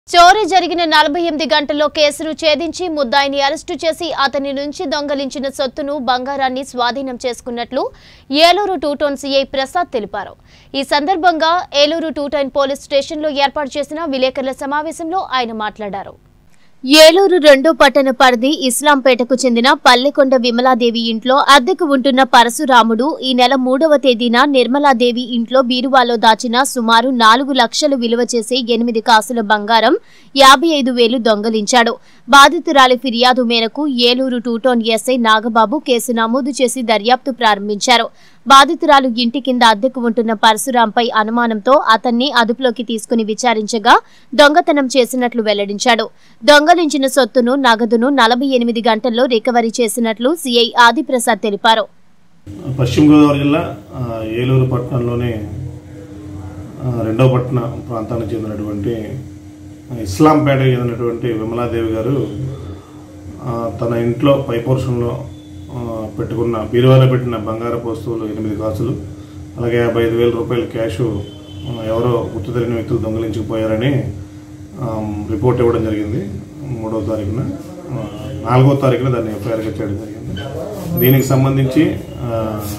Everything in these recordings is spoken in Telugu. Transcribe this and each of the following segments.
చోరీ జరిగిన నలభై ఎనిమిది గంటల్లో కేసును ఛేదించి ముద్దాయిని అరెస్టు చేసి అతని నుంచి దొంగలించిన సొత్తును బంగారాన్ని స్వాధీనం చేసుకున్నట్లు Eluru two town CI Prasad తెలిపారు ఈ సందర్భంగా ఏలూరు టూ టౌన్ పోలీస్ స్టేషన్లో ఏర్పాటు చేసిన విలేకరుల సమావేశంలో ఆయన మాట్లాడారు ఏలూరు రెండో పట్టణ పరిధి ఇస్లాంపేటకు చెందిన పల్లెకొండ విమలాదేవి ఇంట్లో అద్దెకు ఉంటున్న పరశురాముడు ఈ నెల మూడవ తేదీన నిర్మలాదేవి ఇంట్లో బీరువాలో దాచిన సుమారు నాలుగు లక్షలు విలువ చేసే ఎనిమిది కాసుల బంగారం యాభై ఐదు వేలు దొంగలించాడు బాధితురాలి ఫిర్యాదు మేరకు Eluru two town SI Nagababu case నమోదు చేసి దర్యాప్తు ప్రారంభించారు బాధితురాలు ఇంటి కింద అద్దెకు ఉంటున్న పరశురాంపై అనుమానంతో అతన్ని అదుపులోకి తీసుకుని విచారించగా దొంగతనం చేసినట్లు వెల్లడించాడు దొంగలించిన సొత్తును నగదును నలభై ఎనిమిది గంటల్లో రికవరీ చేసినట్లు సీఐ ఆదిప్రసాద్ తెలిపారు పశ్చిమ గోదావరి జిల్లా ఆ, ఏలూరు పట్టణంలోని ఆ, రెండవ పట్టణ ప్రాంతానికి చెందినటువంటి ఇస్లాంపేటకి చెందినటువంటి విమలాదేవి గారు ఆ, తన ఇంట్లో పై పోర్షన్లో ఆ, పెట్టుకున్న బీరువాలో పెట్టిన బంగారపు వస్తువులు ఎనిమిది కాసులు అలాగే యాభై ఐదు వేల రూపాయల క్యాష్ ఆ, ఎవరో గుర్తు తెలియని వ్యక్తులు దొంగలించుకుపోయారని ఆ, రిపోర్ట్ ఇవ్వడం జరిగింది మూడవ తారీఖున ఆ, నాలుగో తారీఖున దాన్ని ఎఫ్ఐఆర్గా చేయడం జరిగింది దీనికి సంబంధించి ఆ,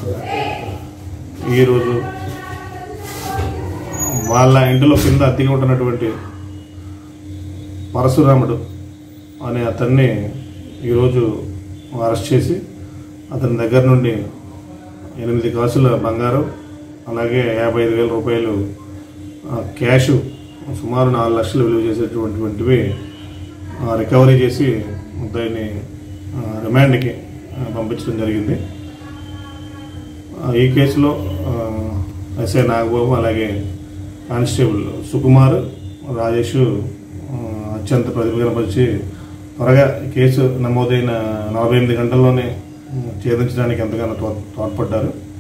ఈరోజు వాళ్ళ ఇంటిలో కింద అద్దెకి ఉంటున్నటువంటి పరశురాముడు అనే అతన్ని ఈరోజు అరెస్ట్ చేసి అతని దగ్గర నుండి ఎనిమిది కాసుల బంగారం అలాగే యాభై ఐదు వేల రూపాయలు ఆ, క్యాష్ సుమారు నాలుగు లక్షలు విలువ చేసేటువంటివి ఆ, రికవరీ చేసి ముద్దాయిని ఆ, రిమాండ్కి ఆ, పంపించడం జరిగింది ఆ, ఈ కేసులో ఆ, ఎస్ఐ నాగబాబు అలాగే కానిస్టేబుల్ సుకుమార్ రాజేష్ ఆ, అత్యంత ప్రతిభ కనపరిచి త్వరగా కేసు నమోదైన నలభై ఎనిమిది గంటల్లోనే ఉమ్, ఛేదించడానికి ఎంతగానో తోడ్- తోడ్పడ్డారు